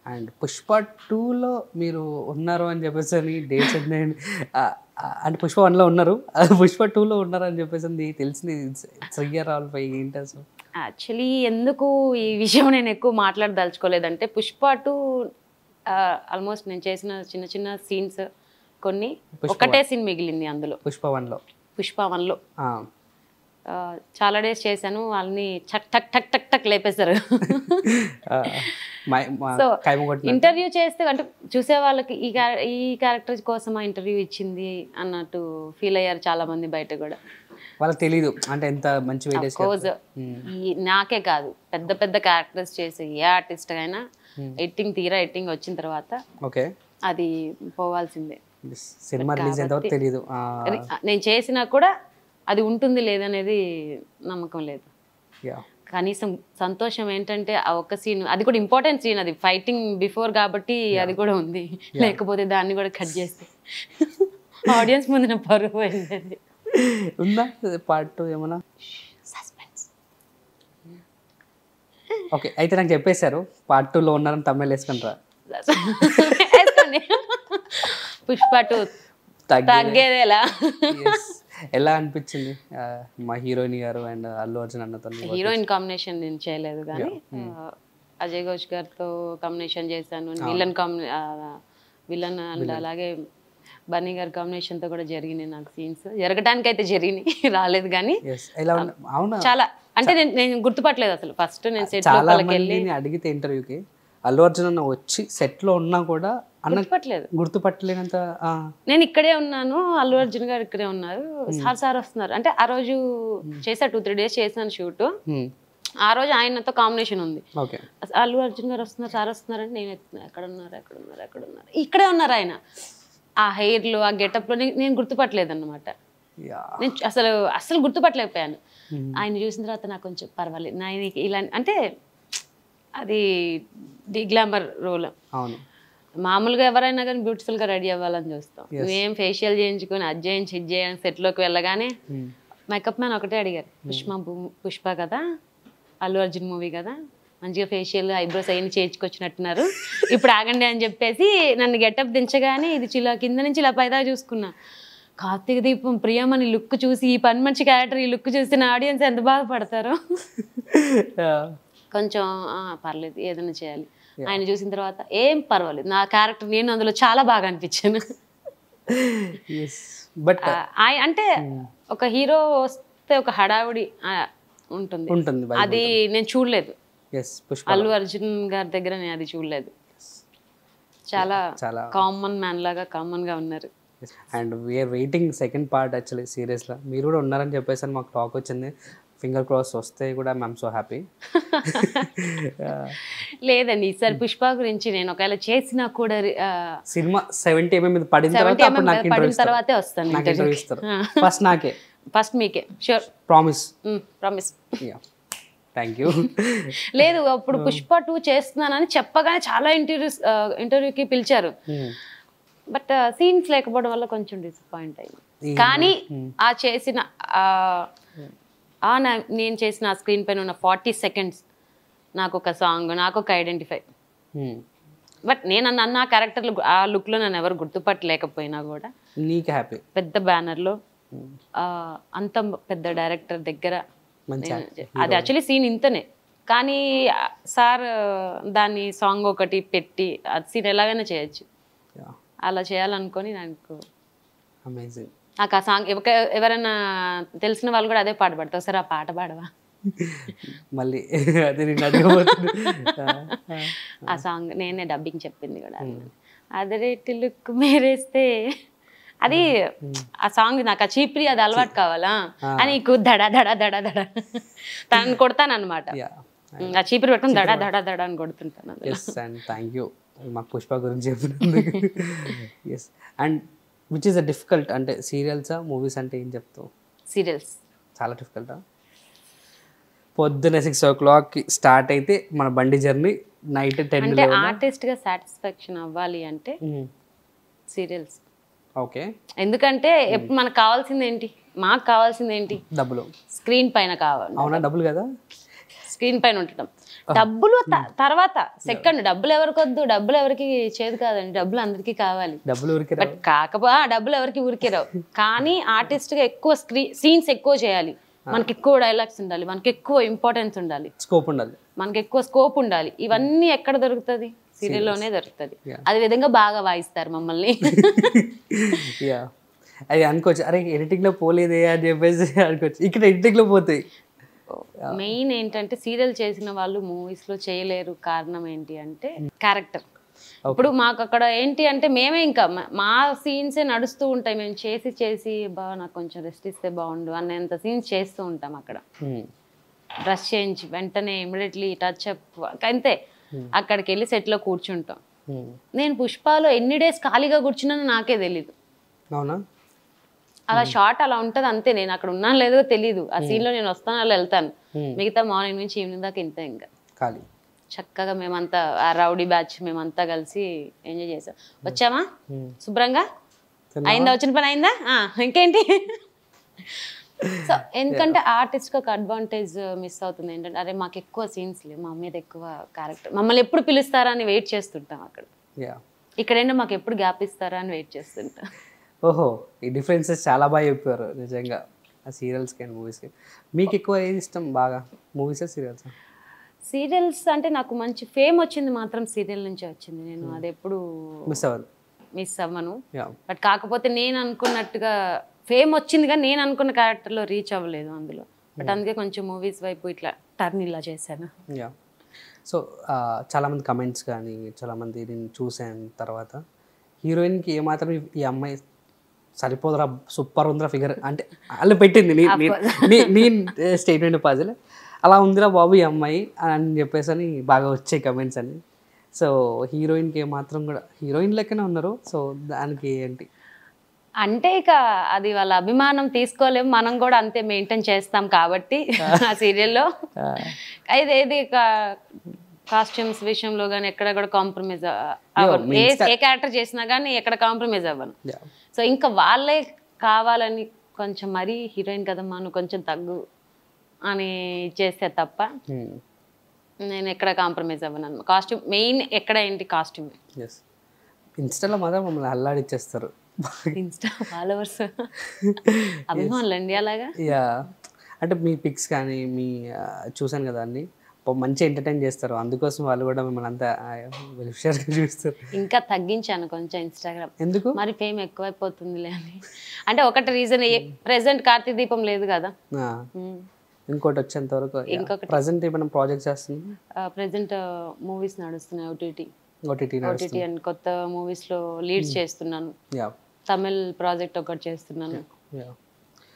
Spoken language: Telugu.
అండ్ పుష్ప టూలో మీరు ఉన్నారు అని చెప్పేసి అని డేట్స్ ఉన్నాయండి ఆ, ఆ, అంటే పుష్ప వన్లో ఉన్నారు ఆ, పుష్ప టూలో ఉన్నారు అని చెప్పేసి అని తెలిసింది శ్రీయ రావుల్ పై ఏంటి అసలు యాక్చువల్లీ ఎందుకు ఈ విషయం నేను ఎక్కువ మాట్లాడదలుచుకోలేదంటే పుష్ప టూ ఆల్మోస్ట్ నేను చేసిన చిన్న చిన్న సీన్స్ కొన్ని ఒకటే సీన్ మిగిలింది అందులో పుష్ప వన్లో పుష్ప వన్లో చాలా డేస్ చేశాను వాళ్ళని చక్ టక్ టక్ టక్ టక్ లేపేశారు సో కైమ కొట్టిన ఇంటర్వ్యూ చేస్తే అంటే చూసే వాళ్ళకి ఈ క్యారె- ఈ క్యారెక్టర్ కోసం ఆ ఇంటర్వ్యూ ఇచ్చింది అన్నట్టు ఫీల్ అయ్యారు చాలా మంది బయట కూడా వాళ్ళకి తెలీదు అంటే ఎంత మంచి వెయిటేజ్ కోజ్ ఈ నాకే కాదు పెద్ద పెద్ద క్యారెక్టర్స్ చేసే ఏ ఆర్టిస్ట్ అయినా ఎట్టింగ్ తీరా ఎట్టింగ్ వచ్చిన తర్వాత ఓకే అది పోవాల్సిందే సినిమా రిలీజ్ ఎంత వరకు తెలియదు ఆ, అది నేను చేసినా కూడా అది ఉంటుంది లేదనేది నమ్మకం లేదు yeah. కనీసం సంతోషం ఏంటంటే ఆ ఒక్క సీన్ అది కూడా ఇంపార్టెంట్ సీన్ అది ఫైటింగ్ బిఫోర్ కాబట్టి అది కూడా ఉంది లేకపోతే దాన్ని కూడా కట్ చేస్తే ఆడియన్స్ ముందు నా పరువు పోయింది ఉందా పార్ట్ టూ ఏమన్నా ఓకే అయితే నాకు చెప్పేశారు పార్ట్ టూలో ఉన్నారని తమిళ వేసుకుంటారా వేసుకోండి పుష్ప టూ తగ్గి తగ్గేదేలా Yes. ఎలా అనిపించింది ఆ, మా హీరోయిన్ గారు అండ్ అల్లు అర్జున్ అన్నతో హీరోయిన్ కాంబినేషన్ నేను చేయలేదు కానీ ఆ, అజయ్ ఘోష్ గారితో కాంబినేషన్ చేశాను విలన్ కాంబినే విలన్ అండ్ అలాగే బన్నీ గారి combination తో కూడా జరిగినాయి నాకు సీన్స్ జరగడానికి అయితే జరిగినాయి రాలేదు కానీ ఎస్ ఎలా ఉన్న అవునా చాలా అంటే నేను నేను గుర్తుపట్టలేదు అసలు ఫస్ట్ నేను సెట్ చాలా లోపలికి వెళ్ళి మందిని అడిగితే ఇంటర్వ్యూకి అల్లు అర్జున్ అన్న వచ్చి set లో ఉన్నా కూడా అన్న గుర్తుపట్టలేదు గుర్తుపట్టలేనంత ఆ, నేను ఇక్కడే ఉన్నాను అల్లు అర్జున్ గారు ఇక్కడే ఉన్నారు సార్ సార్ వస్తున్నారు అంటే ఆ రోజు చేసా టూ త్రీ డేస్ చేశాను షూట్ హ్మ్. ఆ రోజు ఆయనతో కాంబినేషన్ ఉంది ఓకే అస- అల్లు అర్జున్ గారు వస్తున్నారు సార్ వస్తున్నారంటే నేను ఎత్తున్నా ఎక్కడ ఉన్నారు ఎక్కడ ఉన్నారు ఎక్కడ ఉన్నారు ఇక్కడే ఉన్నారు ఆయన ఆ హెయిర్లో ఆ గెటప్లో నేను గుర్తుపట్టలేదు అనమాట యా నేను చ- అసలు అసలు గుర్తుపట్టలేకపోయాను ఆయన చూసిన తర్వాత నాకు కొంచెం పర్వాలేదు నా ఇది ఇలా అంటే అది డి గ్లామర్ రోల్ అవును మామూలుగా ఎవరైనా కానీ బ్యూటిఫుల్గా రెడీ అవ్వాలని చూస్తాం నువ్వేం ఫేషియల్ చేయించుకొని అది చేయించి ఇది చేయండి సెట్లోకి వెళ్ళగానే హ్మ్. మేకప్ మ్యాన్ ఒకటే అడిగారు పుష్ప భూ- పుష్ప కదా అల్లు అర్జున్ మూవీ కదా మంచిగా ఫేషియల్ ఐబ్రోస్ అవన్నీ చేయించుకొచ్చినట్టున్నారు ఇప్పుడు ఆగండి అని చెప్పేసి నన్ను గెటప్ దించగానే ఇది చిలా కింద నుంచి ఇలా పైదా చూసుకున్నా కార్తీక దీపం ప్రియమని లుక్ చూసి ఈ పని మంచి క్యారెక్టర్ ఈ లుక్ చూసి నా ఆడియన్స్ ఎంత బాధపడతారో Yeah. కొంచెం ఆ, పర్లేదు ఏదైనా చేయాలి ఆయన చూసిన తర్వాత ఏం పర్వాలేదు నా క్యారెక్టర్ నేను అందులో చాలా బాగా అనిపించాను Yes. బట్ ఆ, ఆయ- అంటే ఒక హీరో వస్తే ఒక హడావుడి ఆ, ఉంటుంది ఉంటుంది అది నేను చూడలేదు ఎస్ పుష్ప అల్లు అర్జున్ గారి దగ్గర నేను అది చూడలేదు చాలా చాలా కామన్ మ్యాన్ లాగా కామన్ గా ఉన్నారు and we are waiting second part actually సీరియస్లో మీరు కూడా ఉన్నారని చెప్పేసి అని మాకు టాక్ వచ్చింది ఫింగర్ క్రాస్ వస్తే కూడా మ్యామ్ సో హ్యాపీ లేదండి ఈసారి పుష్ప గురించి నేను ఒకవేళ చేసినా కూడా ఆ, సినిమా సెవెంటీ ఎంఎం మీద పడిన తర్వాత 70 అప్పుడు నాకు పడిన ఇంటర్వ్యూ తర్వాతే వస్తాను నాకు ఇంటర్వ్యూ ఇస్తారు ఫస్ట్ నాకే ఫస్ట్ మీకే sure promise promise thank you లేదు అప్పుడు పుష్ప టూ చేస్తున్నానని చెప్పగానే చాలా ఇంటర్వ్యూస్ ఇంటర్వ్యూకి పిలిచారు బట్ సీన్స్ లేకపోవడం వల్ల కొంచెం డిసప్పాయింట్ అయింది కానీ ఆ చేసిన ఆ- ఆ నా- నేను చేసిన ఆ స్క్రీన్ పైన ఉన్న ఫార్టీ సెకండ్స్ నాకు ఒక సాంగ్ నాకు ఒక ఐడెంటిఫై బట్ నేను అన్న నా క్యారెక్టర్లు ఆ లుక్లో నన్ను ఎవరు గుర్తుపట్టలేకపోయినా కూడా నీకు హ్యాపీ పెద్ద బ్యానర్లో అంత పెద్ద డైరెక్టర్ దగ్గర మంచి నేను- అది యాక్చువల్లీ సీన్ ఇంతనే కానీ సార్ దాన్ని సాంగ్ ఒకటి పెట్టి అది సీన్ ఎలాగైనా చేయొచ్చు అలా చేయాలనుకొని నాకు అమేజింగ్ నాకు ఆ సాంగ్ ఎవ- ఎవరైనా తెలిసిన వాళ్ళు కూడా అదే పాట పాడతారు సరే ఆ పాట పాడవా మళ్ళీ అది నేను అడగబోతున్నా ఆ సాంగ్ నేనే డబ్బింగ్ చెప్పింది కూడా అదరేటి లుక్ మేరేస్తే అది ఆ సాంగ్ నాకు ఆ చీప్రి అది అలవాటు కావాలా అని నీకు దడ దడ దడ దడ తనని కొడతాను అనమాట యా ఆ చీపురు పెట్టుకుని దడ దడ దడ అని కొడుతుంటాను అందులో. ఎస్ అండ్ థ్యాంక్ యూ మాకు పుష్ప గురించి చెప్పినందుకు yes and which is a difficult అంటే సీరియల్సా మూవీస్ అంటే ఏం చెప్తావు సీరియల్స్ చాలా డిఫికల్టా పొద్దున్న సిక్స్ ఓ క్లాక్కి స్టార్ట్ అయితే మన బండి జర్నీ నైట్ టెన్ అంటే ఆర్టిస్ట్ గా సాటిస్ఫాక్షన్ అవ్వాలి అంటే సీరియల్స్ ఓకే ఎందుకంటే ఎప్పుడు మనకు కావాల్సింది ఏంటి మాకు కావాల్సింది ఏంటి డబ్బులు స్క్రీన్ పైన కావాలి అవునా డబ్బులు కదా స్క్రీన్ పైన ఉండటం డబ్బులు త- తర్వాత సెకండ్ డబ్బులు ఎవరికి వద్దు డబ్బులు ఎవరికి చేదు కాదండి డబ్బులు అందరికీ కావాలి డబ్బులు ఊరికి బట్ కాకపోతే ఆ డబ్బులు ఎవరికి ఊరికే రావు కానీ ఆర్టిస్ట్ గా ఎక్కువ స్క్రీన్ సీన్స్ ఎక్కువ చేయాలి మనకి ఎక్కువ డైలాగ్స్ ఉండాలి మనకి ఎక్కువ ఇంపార్టెన్స్ ఉండాలి స్కోప్ ఉండాలి మనకి ఎక్కువ స్కోప్ ఉండాలి ఇవన్నీ ఎక్కడ దొరుకుతుంది సీరియల్లోనే దొరుకుతుంది Yeah. అదే విధంగా బాగా వాయిస్తారు మమ్మల్ని యా అది అనుకోవచ్చు అరే ఎడిటింగ్ లో పోలేదే అని చెప్పేసి అనుకోవచ్చు ఇక్కడ ఎడిటింగ్ లో పోతాయి మెయిన్ ఏంటంటే సీరియల్ చేసిన వాళ్ళు మూవీస్ లో చేయలేరు కారణం ఏంటి అంటే క్యారెక్టర్ ఇప్పుడు మాకు అక్కడ ఏంటి అంటే మేమే ఇంకా మా- మా సీన్సే నడుస్తూ ఉంటాయి మేము చేసి చేసి బా నాకు కొంచెం రెస్ట్ ఇస్తే బాగుండు అనేంత సీన్స్ చేస్తూ ఉంటాం అక్కడ Hmm. డ్రెస్ చేంజ్ వెంటనే ఇమీడియట్లీ టచ్ అప్ అంతే అక్కడికి వెళ్ళి set లో కూర్చుంటాం Hmm. నేను పుష్పాలో ఎన్ని డేస్ ఖాళీగా కూర్చున్నానో నాకే తెలీదు అవునా అలా షార్ట్ అలా ఉంటది అంతే నేను అక్కడ ఉన్నాను లేదో తెలియదు ఆ scene లో నేను వస్తాను అలా వెళ్తాను Hmm. మిగతా మార్నింగ్ నుంచి ఈవినింగ్ దాకా ఇంతే ఇంకా ఖాళీ చక్కగా మేమంతా ఆ రౌడీ బ్యాచ్ మేమంతా కలిసి ఎంజాయ్ చేసాం వచ్చామా Hmm. శుభ్రంగా తిన్నావా? అయిందా వచ్చిన పని అయిందా ఆ, ఇంకేంటి సో ఎందుకంటే ఆర్టిస్ట్ ఒక అడ్వాంటేజ్ మిస్ అవుతుంది ఏంటంటే అరే మాకు ఎక్కువ సీన్స్ లేవు మా మీద ఎక్కువ క్యారెక్టర్ మమ్మల్ని ఎప్పుడు పిలుస్తారా అని వెయిట్ చేస్తుంటాం అక్కడ యా ఇక్కడైనా మాకు ఎప్పుడు గ్యాప్ ఇస్తారా అని వెయిట్ చేస్తుంటాం ఓహో ఈ డిఫరెన్సెస్ చాలా బాగా చెప్పారు నిజంగా ఆ సీరియల్స్కి అండ్ మూవీస్కి మీకు ఎక్కువ ఏది ఇష్టం బాగా మూవీస్ సీరియల్స్ సీరియల్స్ అంటే నాకు మంచి ఫేమ్ వచ్చింది మాత్రం సీరియల్ నుంచే వచ్చింది నేను అది ఎప్పుడు మిస్ అవ్వదు మిస్ అవ్వను యా బట్ కాకపోతే నేను అనుకున్నట్టుగా ఫేమ్ వచ్చింది కానీ నేను అనుకున్న క్యారెక్టర్లో రీచ్ అవ్వలేదు అందులో బట్ అందుకే కొంచెం మూవీస్ వైపు ఇట్లా టర్న్ ఇలా చేశాను యా సో చాలామంది కమెంట్స్ కానీ చాలామంది నేను చూసాను తర్వాత హీరోయిన్కి ఏమాత్రం ఈ- ఈ అమ్మాయి సరిపోదురా సూపర్ ఉందిరా ఫిగర్ అంటే వాళ్ళు పెట్టింది నీ- నీ- నీ నీ స్టేట్మెంట్ పాజిల్ అలా ఉందిరా బాబు ఈ అమ్మాయి అని చెప్పేసి అని బాగా వచ్చాయి కమెంట్స్ అన్ని సో హీరోయిన్కి ఏమాత్రం కూడా హీరోయిన్ లెక్కనే ఉన్నారు సో దానికి ఏంటి అంటే ఇక అది వాళ్ళ అభిమానం తీసుకోలేము మనం కూడా అంతే మెయింటైన్ చేస్తాం కాబట్టి ఆ సీరియల్లో అయితే ఏది కాస్ట్యూమ్స్ విషయంలో కానీ ఎక్కడ కూడా కాంప్రమైజ్ అవ్వను ఏ ఏ క్యారెక్టర్ చేసినా కానీ ఎక్కడ కాంప్రమైజ్ అవ్వను Yeah. సో ఇంకా వాళ్ళే కావాలని కొంచెం మరీ హీరోయిన్ కదమ్మా నువ్వు కొంచెం తగ్గు అని చేస్తే తప్ప Hmm. నేను ఎక్కడ కాంప్రమైజ్ అవ్వను కాస్ట్యూమ్ మెయిన్ ఎక్కడ ఏంటి కాస్ట్యూమ్ ఎస్ ఇన్స్టాలో మాత్రం మమ్మల్ని అల్లాడిచ్చేస్తారు ఇన్స్టా ఫాలోవర్స్ అభిమానులు అండి అలాగా యా అంటే మీ పిక్స్ కానీ మీ ఆ, చూసాను కదా అన్ని పాపం మంచి ఎంటర్టైన్ చేస్తారు అందుకోసం వాళ్ళు కూడా మిమ్మల్ని అంతా వెల్ఫేర్గా చూస్తారు ఇంకా తగ్గించాను కొంచెం ఇన్స్టాగ్రామ్ ఎందుకు మరి ఫేమ్ ఎక్కువైపోతుందిలే అని అంటే ఒకటి రీజన్ ప్రెసెంట్ కార్తీక దీపం లేదు కదా ఆ, ఇంకోటి వచ్చేంత వరకు ఇంకొకటి. ప్రజెంట్ ఏమైనా ప్రాజెక్ట్ చేస్తుంది ప్రెసెంట్ మూవీస్ నడుస్తున్నాయి ఓటీటీ ఓటీటీ ఓటీటీ అండ్ కొత్త మూవీస్ లో లీడ్స్ చేస్తున్నాను యా తమిళ్ ప్రాజెక్ట్ ఒకటి చేస్తున్నాను యా